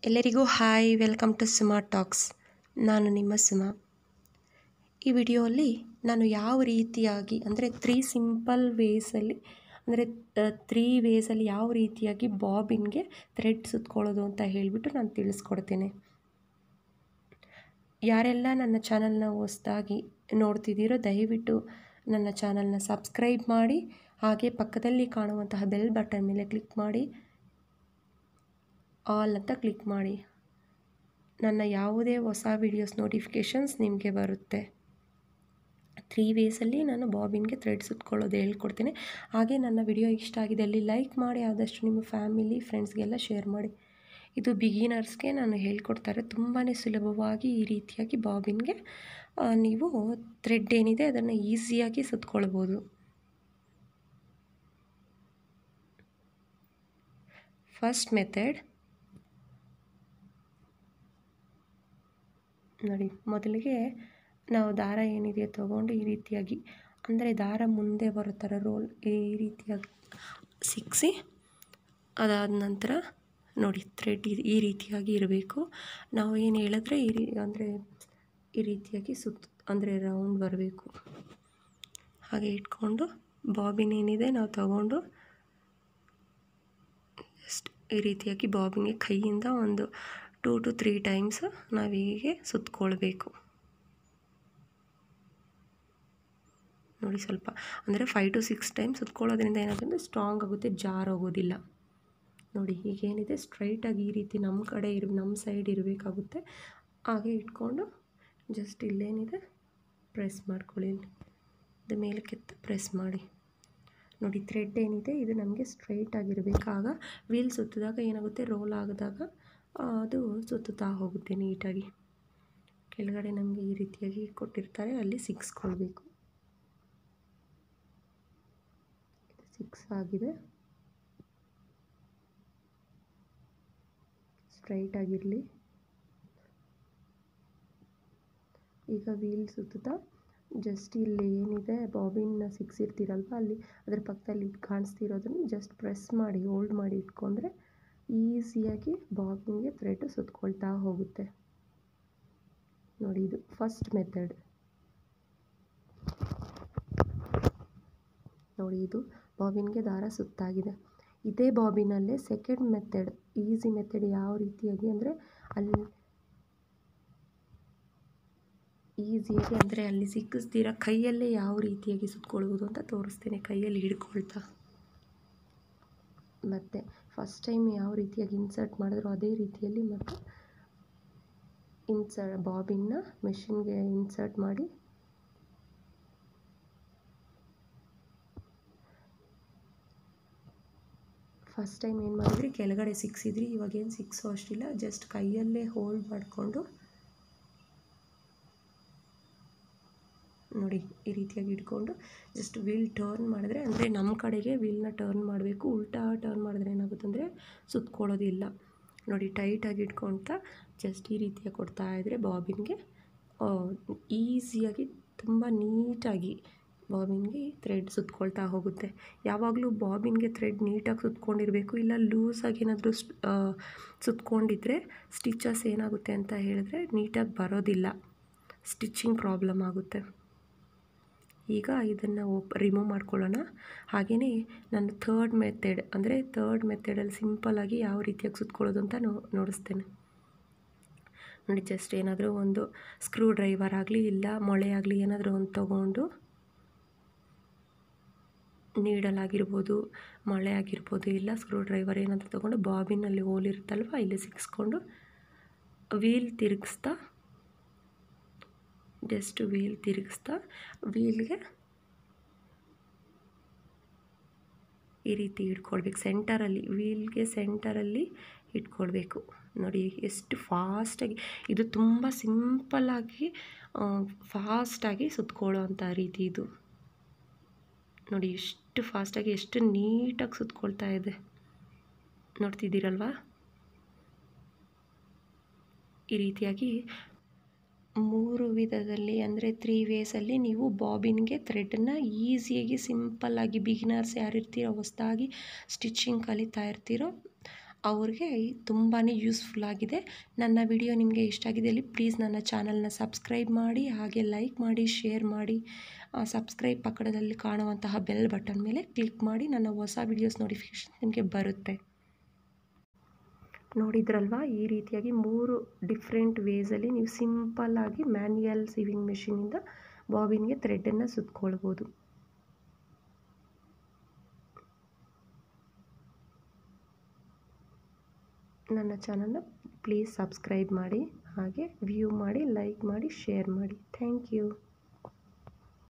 ಎಲ್ಲರಿಗೂ hi welcome to Suma talks ನಾನು ನಿಮ್ಮ ಸುಮಾ ಈ ವಿಡಿಯೋಲಿ ನಾನು ಯಾವ ರೀತಿಯಾಗಿ ಅಂದರೆ ತ್ರೀ ಸಿಂಪಲ್ ವೇಸಲ್ಲಿ ಅಂದರೆ ತ್ರೀ ವೇಸಲ್ಲಿ ಯಾವ ರೀತಿಯಾಗಿ ಬಾಬಿನ್ಗೆ ಥ್ರೆಡ್ ಸುತ್ಕೊಳ್ಳೋದು ಅಂತ ಹೇಳಿಬಿಟ್ಟು ನಾನು ತಿಳಿಸ್ಕೊಡ್ತೇನೆ ಯಾರೆಲ್ಲ ನನ್ನ ಚಾನಲ್ನ ಹೊಸ್ದಾಗಿ ನೋಡ್ತಿದ್ದೀರೋ ದಯವಿಟ್ಟು ನನ್ನ ಚಾನಲ್ನ ಸಬ್ಸ್ಕ್ರೈಬ್ ಮಾಡಿ ಹಾಗೆ ಪಕ್ಕದಲ್ಲಿ ಕಾಣುವಂತಹ ಬೆಲ್ ಬಟನ್ ಮೇಲೆ ಕ್ಲಿಕ್ ಮಾಡಿ ಆಲ್ ಅಂತ ಕ್ಲಿಕ್ ಮಾಡಿ ನನ್ನ ಯಾವುದೇ ಹೊಸ ವಿಡಿಯೋಸ್ ನೋಟಿಫಿಕೇಷನ್ಸ್ ನಿಮಗೆ ಬರುತ್ತೆ ತ್ರೀ ವೇಸಲ್ಲಿ ನಾನು ಬಾಬಿನ್ಗೆ ಥ್ರೆಡ್ ಸುತ್ಕೊಳ್ಳೋದು ಹೇಳ್ಕೊಡ್ತೀನಿ ಹಾಗೆ ನನ್ನ ವಿಡಿಯೋ ಇಷ್ಟ ಆಗಿದೆ ಅಲ್ಲಿ ಲೈಕ್ ಮಾಡಿ ಆದಷ್ಟು ನಿಮ್ಮ ಫ್ಯಾಮಿಲಿ ಫ್ರೆಂಡ್ಸ್ಗೆಲ್ಲ ಶೇರ್ ಮಾಡಿ ಇದು ಬಿಗಿನರ್ಸ್ಗೆ ನಾನು ಹೇಳ್ಕೊಡ್ತಾರೆ ತುಂಬಾ ಸುಲಭವಾಗಿ ಈ ರೀತಿಯಾಗಿ ಬಾಬಿನ್ಗೆ ನೀವು ಥ್ರೆಡ್ ಏನಿದೆ ಅದನ್ನು ಈಸಿಯಾಗಿ ಸುತ್ಕೊಳ್ಬೋದು ಫಸ್ಟ್ ಮೆಥಡ್ ನೋಡಿ ಮೊದಲಿಗೆ ನಾವು ದಾರ ಏನಿದೆಯೋ ತೊಗೊಂಡು ಈ ರೀತಿಯಾಗಿ ಅಂದರೆ ದಾರ ಮುಂದೆ ಬರೋ ಥರ ರೋಲ್ ಈ ರೀತಿಯಾಗಿ ಸಿಕ್ಕಿಸಿ ಅದಾದ ನಂತರ ನೋಡಿ ಥ್ರೆಡ್ ಈ ರೀತಿಯಾಗಿ ಇರಬೇಕು ನಾವು ಏನು ಹೇಳಿದ್ರೆ ಈ ರೀ ಅಂದರೆ ಈ ರೀತಿಯಾಗಿ ಸುತ್ತ ಅಂದರೆ ರೌಂಡ್ ಬರಬೇಕು ಹಾಗೆ ಇಟ್ಕೊಂಡು ಬಾಬಿನ್ ಏನಿದೆ ನಾವು ತಗೊಂಡು ಜಸ್ಟ್ ಈ ರೀತಿಯಾಗಿ ಬಾಬಿನ್ಗೆ ಕೈಯಿಂದ ಒಂದು ಟೂ ಟು ತ್ರೀ ಟೈಮ್ಸ್ ನಾವು ಹೀಗೆ ಸುತ್ಕೊಳ್ಬೇಕು ನೋಡಿ ಸ್ವಲ್ಪ ಅಂದರೆ ಫೈವ್ ಟು ಸಿಕ್ಸ್ ಟೈಮ್ಸ್ ಸುತ್ಕೊಳ್ಳೋದ್ರಿಂದ ಏನಾಗುತ್ತೆ ಸ್ಟ್ರಾಂಗ್ ಆಗುತ್ತೆ ಜಾರ್ ಆಗೋದಿಲ್ಲ ನೋಡಿ ಈಗೇನಿದೆ ಸ್ಟ್ರೈಟಾಗಿ ಈ ರೀತಿ ನಮ್ಮ ಕಡೆ ಇರ ನಮ್ಮ ಸೈಡ್ ಇರಬೇಕಾಗುತ್ತೆ ಹಾಗೆ ಇಟ್ಕೊಂಡು ಜಸ್ಟ್ ಇಲ್ಲೇನಿದೆ ಪ್ರೆಸ್ ಮಾಡ್ಕೊಳ್ಳಿ ಇದು ಮೇಲಕ್ಕೆತ್ತ ಪ್ರೆಸ್ ಮಾಡಿ ನೋಡಿ ಥ್ರೆಡ್ ಏನಿದೆ ಇದು ನಮಗೆ ಸ್ಟ್ರೈಟ್ ಆಗಿರಬೇಕು ಆಗ ವೀಲ್ ಸುತ್ತಿದಾಗ ಏನಾಗುತ್ತೆ ರೋಲ್ ಆಗಿದಾಗ ಅದು ಸುತ್ತುತ್ತಾ ಹೋಗುತ್ತೆ ನೀಟಾಗಿ ಕೆಳಗಡೆ ನಮಗೆ ಈ ರೀತಿಯಾಗಿ ಕೊಟ್ಟಿರ್ತಾರೆ ಅಲ್ಲಿ ಸಿಕ್ಸ್ಕೊಳ್ಬೇಕು ಸಿಕ್ಸ್ ಆಗಿದೆ ಸ್ಟ್ರೈಟ್ ಆಗಿರಲಿ ಈಗ ವೀಲ್ ಸುತ್ತುತ್ತಾ ಜಸ್ಟ್ ಇಲ್ಲಿ ಏನಿದೆ ಬಾಬಿನ್ನ ಸಿಕ್ಸಿರ್ತೀರಲ್ವ ಅಲ್ಲಿ ಅದ್ರ ಪಕ್ಕದಲ್ಲಿ ಕಾಣಿಸ್ತಿರೋದನ್ನು ಜಸ್ಟ್ ಪ್ರೆಸ್ ಮಾಡಿ ಹೋಲ್ಡ್ ಮಾಡಿ ಇಟ್ಕೊಂಡ್ರೆ ಈಸಿಯಾಗಿ ಬಾಬಿನ್ಗೆ ಥ್ರೆಡ್ ಸುತ್ಕೊಳ್ತಾ ಹೋಗುತ್ತೆ ನೋಡಿ ಇದು ಫಸ್ಟ್ ಮೆಥಡ್ ನೋಡಿ ಇದು ಬಾಬಿನ್ಗೆ ದಾರ ಸುತ್ತಾಗಿದೆ ಇದೇ ಬಾಬಿನಲ್ಲೇ ಸೆಕೆಂಡ್ ಮೆಥಡ್ ಈಸಿ ಮೆಥಡ್ ಯಾವ ರೀತಿಯಾಗಿ ಅಂದರೆ ಅಲ್ಲಿ ಈಸಿಯಾಗಿ ಅಂದರೆ ಅಲ್ಲಿ ಸಿಕ್ಕಿಸ್ತೀರ ಕೈಯಲ್ಲೇ ಯಾವ ರೀತಿಯಾಗಿ ಸುತ್ಕೊಳ್ಬೋದು ಅಂತ ತೋರಿಸ್ತೇನೆ ಕೈಯಲ್ಲಿ ಹಿಡ್ಕೊಳ್ತಾ ಮತ್ತು ಫಸ್ಟ್ ಟೈಮ್ ಯಾವ ರೀತಿಯಾಗಿ ಇನ್ಸರ್ಟ್ ಮಾಡಿದ್ರು ಅದೇ ರೀತಿಯಲ್ಲಿ ಮತ್ತು ಇನ್ಸರ್ ಬಾಬಿನ್ನ ಮೆಷಿನ್ಗೆ ಇನ್ಸರ್ಟ್ ಮಾಡಿ ಫಸ್ಟ್ ಟೈಮ್ ಏನು ಮಾಡಿದ್ರಿ ಕೆಳಗಡೆ ಸಿಕ್ಸಿದ್ರಿ ಇವಾಗೇನು ಸಿಕ್ಸೋ ಅಷ್ಟಿಲ್ಲ ಜಸ್ಟ್ ಕೈಯಲ್ಲೇ ಹೋಲ್ಡ್ ಮಾಡಿಕೊಂಡು ನೋಡಿ ಈ ರೀತಿಯಾಗಿ ಇಟ್ಕೊಂಡು ಜಸ್ಟ್ ವೀಲ್ ಟರ್ನ್ ಮಾಡಿದ್ರೆ ಅಂದರೆ ನಮ್ಮ ಕಡೆಗೆ ವೀಲ್ನ ಟರ್ನ್ ಮಾಡಬೇಕು ಉಲ್ಟಾ ಟರ್ನ್ ಮಾಡಿದ್ರೆ ಏನಾಗುತ್ತೆ ಅಂದರೆ ಸುತ್ಕೊಳ್ಳೋದಿಲ್ಲ ನೋಡಿ ಟೈಟಾಗಿ ಇಟ್ಕೊಳ್ತಾ ಜಸ್ಟ್ ಈ ರೀತಿಯಾಗಿ ಕೊಡ್ತಾ ಇದ್ದರೆ ಬಾಬಿನ್ಗೆ ಈಸಿಯಾಗಿ ತುಂಬ ನೀಟಾಗಿ ಬಾಬಿನ್ಗೆ ಥ್ರೆಡ್ ಸುತ್ಕೊಳ್ತಾ ಹೋಗುತ್ತೆ ಯಾವಾಗಲೂ ಬಾಬಿನ್ಗೆ ಥ್ರೆಡ್ ನೀಟಾಗಿ ಸುತ್ಕೊಂಡಿರಬೇಕು ಇಲ್ಲ ಲೂಸಾಗಿ ಏನಾದರೂ ಸುತ್ಕೊಂಡಿದ್ರೆ ಸ್ಟಿಚಸ್ ಏನಾಗುತ್ತೆ ಅಂತ ಹೇಳಿದ್ರೆ ನೀಟಾಗಿ ಬರೋದಿಲ್ಲ ಸ್ಟಿಚಿಂಗ್ ಪ್ರಾಬ್ಲಮ್ ಆಗುತ್ತೆ ಈಗ ಇದನ್ನು ಓಪ್ ರಿಮೂವ್ ಮಾಡ್ಕೊಳ್ಳೋಣ ಹಾಗೆಯೇ ನಾನು ಥರ್ಡ್ ಮೆಥಡ್ ಅಂದರೆ ಥರ್ಡ್ ಮೆಥಡಲ್ಲಿ ಸಿಂಪಲ್ಲಾಗಿ ಯಾವ ರೀತಿಯಾಗಿ ಸುತ್ಕೊಳ್ಳೋದು ಅಂತ ನೋ ನೋಡಿಸ್ತೇನೆ ನೋಡಿ ಜಸ್ಟ್ ಏನಾದರೂ ಒಂದು ಸ್ಕ್ರೂ ಡ್ರೈವರ್ ಆಗಲಿ ಇಲ್ಲ ಮೊಳೆ ಆಗಲಿ ಏನಾದರೂ ಒಂದು ತೊಗೊಂಡು ನೀಡಲಾಗಿರ್ಬೋದು ಮಳೆ ಆಗಿರ್ಬೋದು ಇಲ್ಲ ಸ್ಕ್ರೂ ಡ್ರೈವರ್ ಏನಾದರೂ ತೊಗೊಂಡು ಬಾಬಿನಲ್ಲಿ ಹೋಲ್ ಇರುತ್ತಲ್ವ ಇಲ್ಲಿ ಸಿಕ್ಸ್ಕೊಂಡು ವೀಲ್ ತಿರುಗಿಸ್ತಾ ಜಸ್ಟ್ ವೀಲ್ ತಿರುಗಿಸ್ತಾ ವೀಲ್ಗೆ ಈ ರೀತಿ ಇಟ್ಕೊಳ್ಬೇಕು ಸೆಂಟರಲ್ಲಿ ವೀಲ್ಗೆ ಸೆಂಟರಲ್ಲಿ ಇಟ್ಕೊಳ್ಬೇಕು ನೋಡಿ ಎಷ್ಟು ಫಾಸ್ಟಾಗಿ ಇದು ತುಂಬ ಸಿಂಪಲ್ಲಾಗಿ ಫಾಸ್ಟಾಗಿ ಸುತ್ಕೊಳ್ಳೋ ಅಂಥ ರೀತಿ ಇದು ನೋಡಿ ಎಷ್ಟು ಫಾಸ್ಟಾಗಿ ಎಷ್ಟು ನೀಟಾಗಿ ಸುತ್ಕೊಳ್ತಾ ಇದೆ ನೋಡ್ತಿದ್ದೀರಲ್ವಾ ಈ ರೀತಿಯಾಗಿ ಮೂರು ವಿಧದಲ್ಲಿ ಅಂದರೆ ತ್ರೀ ವೇಸಲ್ಲಿ ನೀವು ಬಾಬಿನ್ಗೆ ಥ್ರೆಡನ್ನು ಈಸಿಯಾಗಿ ಸಿಂಪಲ್ಲಾಗಿ ಬಿಗಿನರ್ಸ್ ಯಾರಿರ್ತೀರೋ ಹೊಸ್ದಾಗಿ ಸ್ಟಿಚಿಂಗ್ ಕಲಿತಾ ಇರ್ತೀರೋ ಅವ್ರಿಗೆ ತುಂಬಾ ಯೂಸ್ಫುಲ್ ಆಗಿದೆ ನನ್ನ ವಿಡಿಯೋ ನಿಮಗೆ ಇಷ್ಟ ಆಗಿದ್ದಲ್ಲಿ ಪ್ಲೀಸ್ ನನ್ನ ಚಾನಲ್ನ ಸಬ್ಸ್ಕ್ರೈಬ್ ಮಾಡಿ ಹಾಗೆ ಲೈಕ್ ಮಾಡಿ ಶೇರ್ ಮಾಡಿ ಸಬ್ಸ್ಕ್ರೈಬ್ ಪಕ್ಕದಲ್ಲಿ ಕಾಣುವಂತಹ ಬೆಲ್ ಬಟನ್ ಮೇಲೆ ಕ್ಲಿಕ್ ಮಾಡಿ ನನ್ನ ಹೊಸ ವಿಡಿಯೋಸ್ ನೋಟಿಫಿಕೇಷನ್ ನಿಮಗೆ ಬರುತ್ತೆ ನೋಡಿದ್ರಲ್ವಾ ಈ ರೀತಿಯಾಗಿ ಮೂರು ಡಿಫ್ರೆಂಟ್ ವೇಸಲ್ಲಿ ನೀವು ಸಿಂಪಲ್ಲಾಗಿ ಮ್ಯಾನ್ಯಲ್ ಸಿವಿಂಗ್ ಮೆಷಿನಿಂದ ಬಾಬಿನ್ಗೆ ಥ್ರೆಡನ್ನು ಸುತ್ಕೊಳ್ಬೋದು ನನ್ನ ಚಾನಲ್ನ ಪ್ಲೀಸ್ ಸಬ್ಸ್ಕ್ರೈಬ್ ಮಾಡಿ ಹಾಗೆ ವ್ಯೂ ಮಾಡಿ ಲೈಕ್ ಮಾಡಿ ಶೇರ್ ಮಾಡಿ ಥ್ಯಾಂಕ್ ಯು